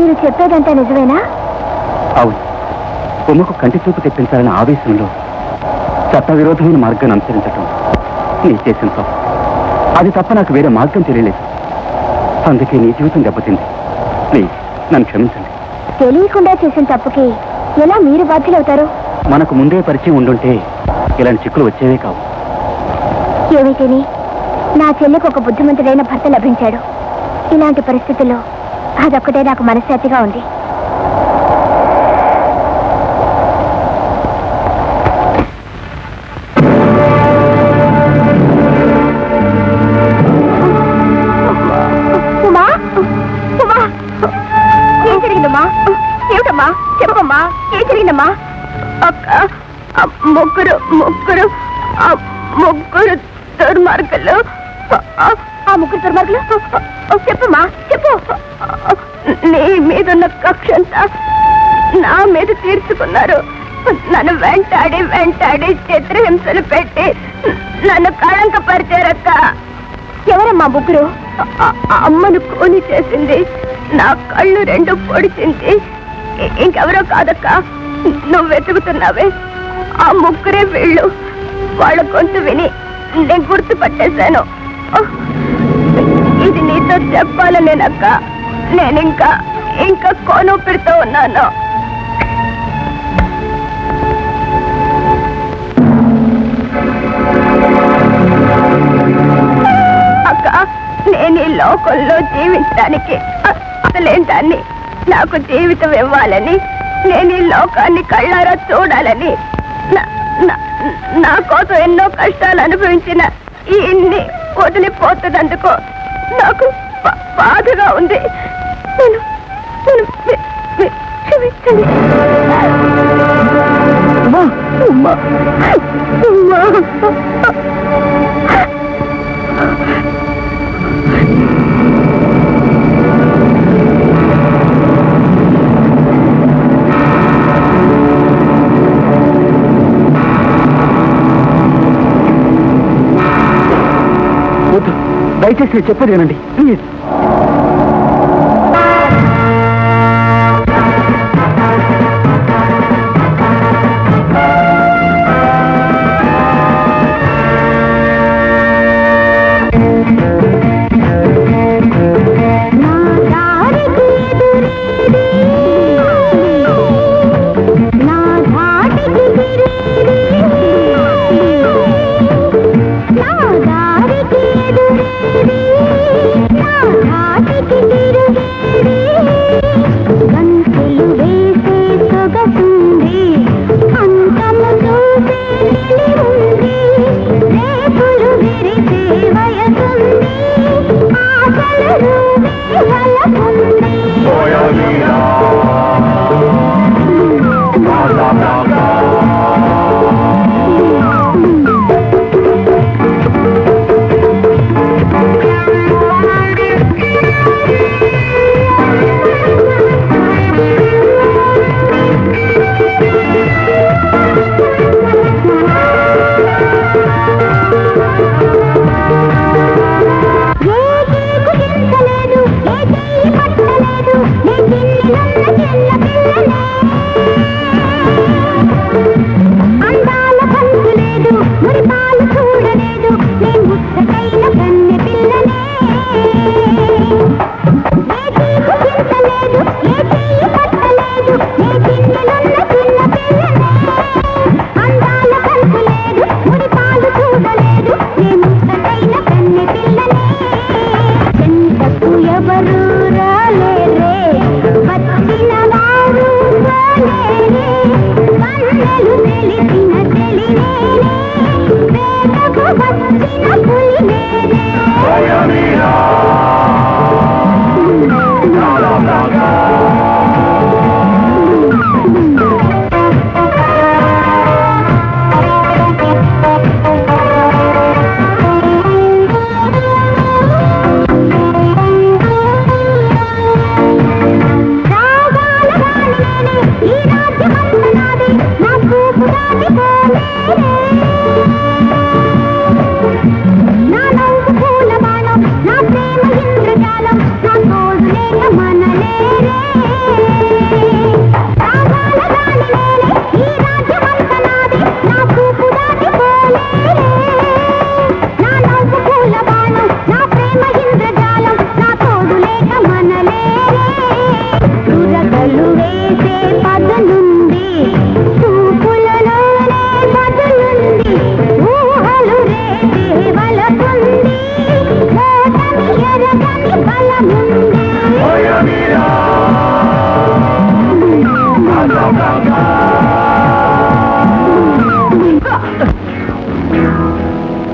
మీరు చెప్పేదంతా నిజమేనా అవును బొమ్మకు కంటి చూపు తెప్పించాలనే ఆవేశంలో చట్టవిరోధమైన మార్గాన్ని అనుసరించటం నీ చేసిన తప్పు అది తప్ప నాకు వేరే మార్గం తెలియలేదు అందుకే నీ జీవితం దెబ్బతింది ప్లీజ్ నన్ను క్షమించండి తెలియకుండా చేసిన తప్పుకి ఎలా మీరు బాధ్యులవుతారు మనకు ముందే పరిచయం ఉండుంటే ఇలాంటి చిక్కులు వచ్చేవే కావు ఏమైతేని నా చెల్లికి ఒక బుద్ధిమంతుడైన భర్త లభించాడు ఇలాంటి పరిస్థితుల్లో అదొక్కటే నాకు మనశ్శాంతిగా ఉంది ఉమా ఉమా ఏం జరిగిందమ్మా ఏమిటమ్మా చెప్పమ్మా ఏం జరిగిందమ్మా అక్క ఆ ముగ్గురు ముగ్గురు ఆ ముగ్గురు దుర్మార్గులు ఆ, ఆ ముగ్గురు దుర్మార్గులు చెప్పమ్మా చెప్పు నీ మీదున్న కక్ష అంతా నా మీద తీర్చుకున్నారు నన్ను వెంటాడి వెంటాడి చిత్రహింసలు పెట్టి నన్ను కళంకపరిచారక్క ఎవరమ్మా ముగ్గురు ఆ- ఆ అమ్మను కూని చేసింది నా కళ్ళు రెండు పొడిచింది ఇ- ఇంకెవరో కాదక్క నువ్వు వెతుకుతున్నావే ఆ ముగ్గురే వీళ్ళు వాళ్ళ గొంతు విని నేను గుర్తుపట్టేశాను ఓహ్, ఇది నీతో చెప్పాలనేనక్క నేను ఇంకా ఇంకా కోనూపిరితో ఉన్నాను అక్క నేను ఈ లోకంలో జీవించడానికి అ- అసలేం దాన్ని నాకు జీవితం ఇవ్వాలని నేను ఈ లోకాన్ని కళ్ళారా చూడాలని నా- నా- నా కోసం ఎన్నో కష్టాలు అనుభవించిన ఈ ఇన్ని వదిలిపోతున్నందుకు నాకు బా- బాధగా ఉంది నేను నేను వి- వి- క్షమించండి ఉమ్మా, ఉమ్మా, ఉమ్మా. వద్దు దయచేసి నేను చెప్పేది వినండి ప్లీజ్ నా దారికి ఎదురేది నా ధాటికి తిరిగి నా దారికి ఎదురేది నా ధాటికి తిరిగేది గంతులు వేసే సొగసుంది అంతము చూసే నిలివుంది రేపులు విరిసే వయసుంది ఆశలు రూపే వలపుంది ఏ కేకు చింతలేదు ఏ చెయ్యి పట్టలేదు నే చిన్నిలున్న చిన్న పిల్లనే అందాల పంచు లేదు మురిపాలు చూడలేదు నే ముచ్చటైన కన్నె పిల్లనే ఏ కేకు చింతలేదు ఏ చెయ్యి పట్టలేదు నే చిన్నిలున్న చిన్న పిల్లనే అందాల పంచు లేదు మురిపాలు చూడలేదు నే ముచ్చటైన కన్నె పిల్లనే చెంతకు ఎవరు రాలేరే వచ్చిన వారు రాలేరే కన్నెలు తెలిసిన తెలినేనే వేటకు వచ్చిన పులినేనే రాగాల రాణి నేనే, ఈ రాజ్యమంత నాదే, నా చూపు దాటిపోలేనే. నా నవ్వు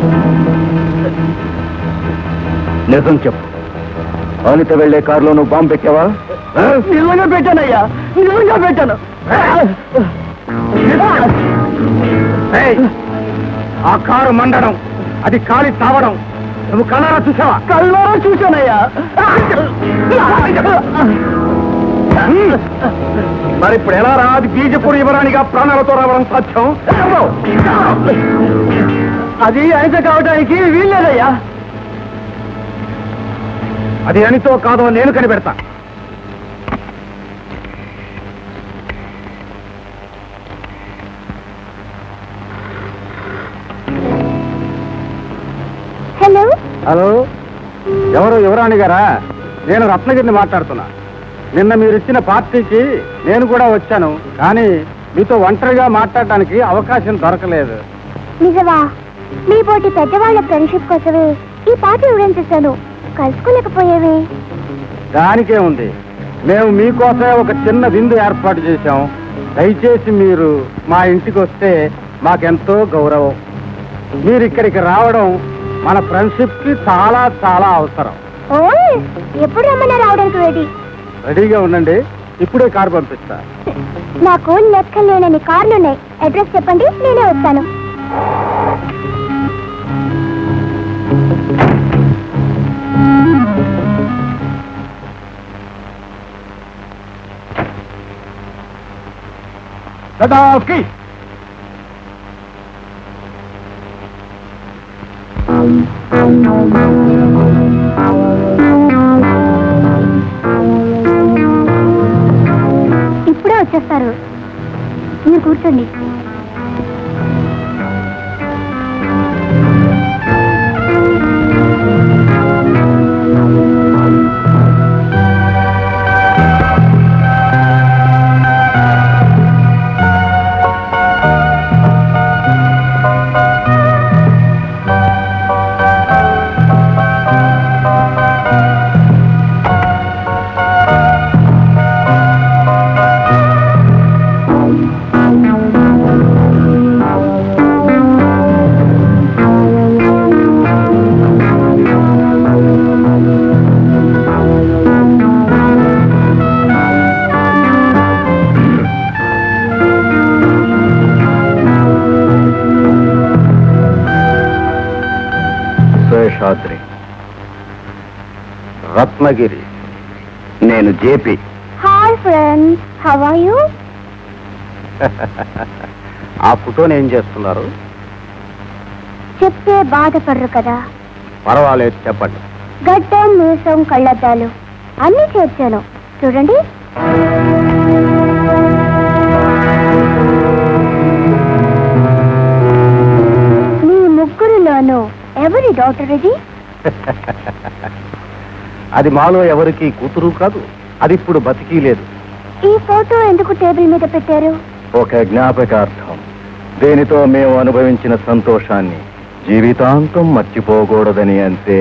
నిజం చెప్పు అనిత వెళ్లే కారులో నువ్వు బాంబు పెట్టావా నిజంగా పెట్టానయ్యా నిజంగా పెట్టాను ఏయ్! ఆ కారు మండడం అది కాలి తావడం నువ్వు కళ్ళారా చూసావా కళ్ళారా చూశానయ్యా మరి ఇప్పుడు ఎలా రా అది బీజపూర్ యువరాణిగా ప్రాణాలతో రావడం సాధ్యం అది అనిత కావడానికి వీల్లేదయ్యా అది అనితో కాదో నేను కనిపెడతా హలో హలో ఎవరు యువరాణి గారా నేను రత్నగిరిని మాట్లాడుతున్నా నిన్న మీరు ఇచ్చిన పార్టీకి నేను కూడా వచ్చాను కానీ మీతో ఒంటరిగా మాట్లాడడానికి అవకాశం దొరకలేదు నిజమా మీ పోటీ పెద్దవాళ్ళ ఫ్రెండ్షిప్ కోసమే ఈ పార్టీ ఇవ్వడం చేశాను కలుసుకోలేకపోయేవి దానికే ఉంది మేము మీకోసమే ఒక చిన్న విందు ఏర్పాటు చేశాం దయచేసి మీరు మా ఇంటికి వస్తే మాకెంతో గౌరవం మీరు ఇక్కడికి రావడం మన ఫ్రెండ్షిప్ కి చాలా చాలా అవసరం ఓ ఎప్పుడు రమ్మన్నా రావడానికి రెడీ రెడీగా ఉండండి ఇప్పుడే కారు పంపిస్తా నాకు లెక్కలేనని కార్లున్నాయి అడ్రస్ చెప్పండి నేనే వస్తాను సదాకి ఇప్పుడే వచ్చేస్తారు మీరు కూర్చోండి శేషాద్రి రత్నగిరి నేను JP hi friends how are you ఆ ఫోటోని ఏం చేస్తున్నారు చెప్తే బాధపడరు కదా పర్వాలేదు చెప్పండి గడ్డం మీసం కళ్ళద్దాలు అన్ని చేర్చాను చూడండి మీ ముగ్గురులోనూ ఎవరి డాక్టర్ ఇది అది మాలో ఎవరికి కూతురు కాదు అది ఇప్పుడు బతికి లేదు ఈ ఫోటో ఎందుకు టేబుల్ మీద పెట్టారు ఒక జ్ఞాపకార్థం దేనితో మేము అనుభవించిన సంతోషాన్ని జీవితాంతం మర్చిపోకూడదని అంతే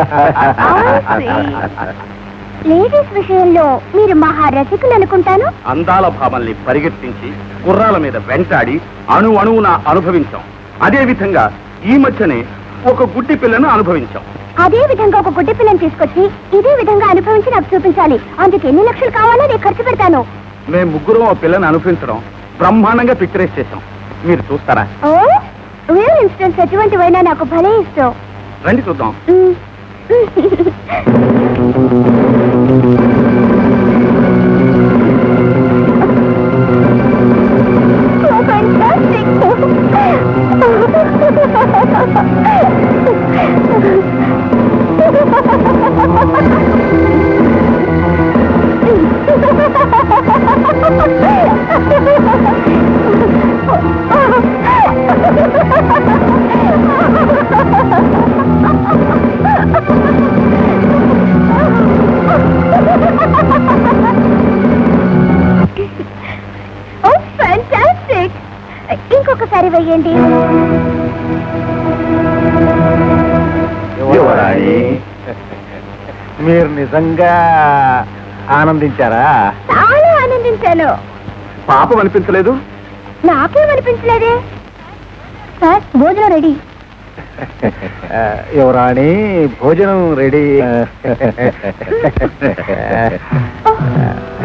లేడీస్ విషయంలో మీరు మహా రసికులు అనుకుంటాను అందాల భామల్ని పరిగెత్తించి గుర్రాల మీద వెంటాడి అణు అణువున అనుభవించాం అదే విధంగా ఈ మధ్యనే ఒక గుడ్డి పిల్లను అనుభవించాం అదే విధంగా ఒక గుడ్డి పిల్లని తీసుకొచ్చి ఇదే విధంగా అనుభవించి నాకు చూపించాలి అందుకు ఎన్ని లక్షలు కావాలో నేను ఖర్చు పెడతాను మేము ముగ్గురం ఆ పిల్లని అనుభవించడం బ్రహ్మాండంగా పిక్చరైజ్ చేశాం మీరు చూస్తారా ఓ రియల్ ఇన్సిడెంట్స్ ఎటువంటివైనా నాకు భలే ఇష్టం రండి చూద్దాం మ్. Oh, fantastic. ఓ ఫ్యాంటాస్టిక్ ఇంకొకసారి వెయ్యండి యువరాణి మీరు నిజంగా ఆనందించారా చాలా ఆనందించాను పాపం అనిపించలేదు నాకేం అనిపించలేదే సార్ భోజనం రెడీ యువరాణి భోజనం రెడీ